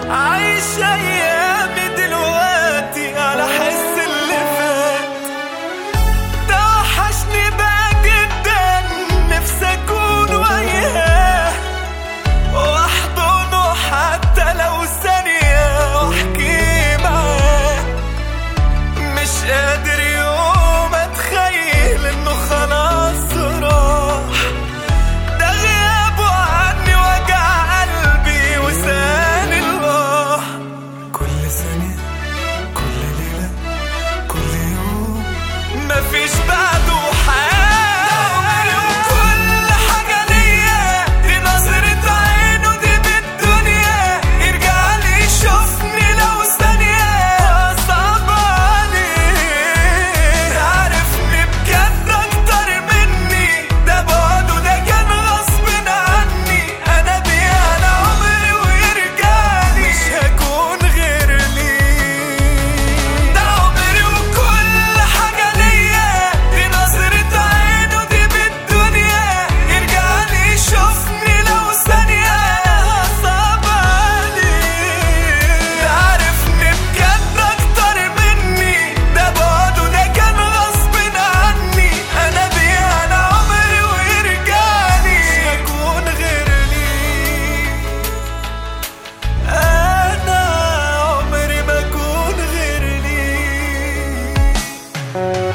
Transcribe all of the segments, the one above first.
عايش ايامي دلوقتي على حس اللي فات توحشني بقى جدا نفسي اكون وياه واحضنه حتى لو ثانية واحكي معاه مش قادر يوم اتخيل انه خلاص راح ده غيابه عني وجع قلبي وسان الله كل ثانية كل ليلة كل يوم مفيش بعده حال كل حاجة ليا دي نظرة عينه دي بالدنيا يرجع لي يشوفني لو ثانية صعب عليه عارفني بجد أكتر مني ده بعده ده كان غصب عني أنا بيه أنا عمري ويرجع لي مش هكون غير ليه ده عمري وكل حاجة ليا دي نظرة عينه دي بالدنيا يرجع لي يشوفني لو ثانية صعب عليه ده عارفني بجد أكتر مني ده بعده ده كان غصب عني أنا بيه أنا عمري ويرجع لي مش هكون غير ليه أنا عمري ما أكون غير ليه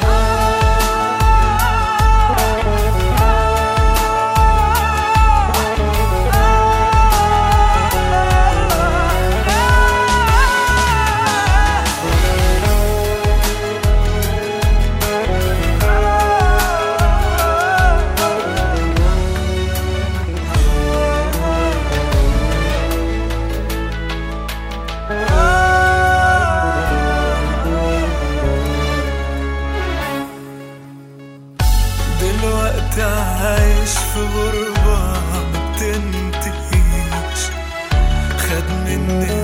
دلوقتي عايش في غربة ما بتنتهيش خد مني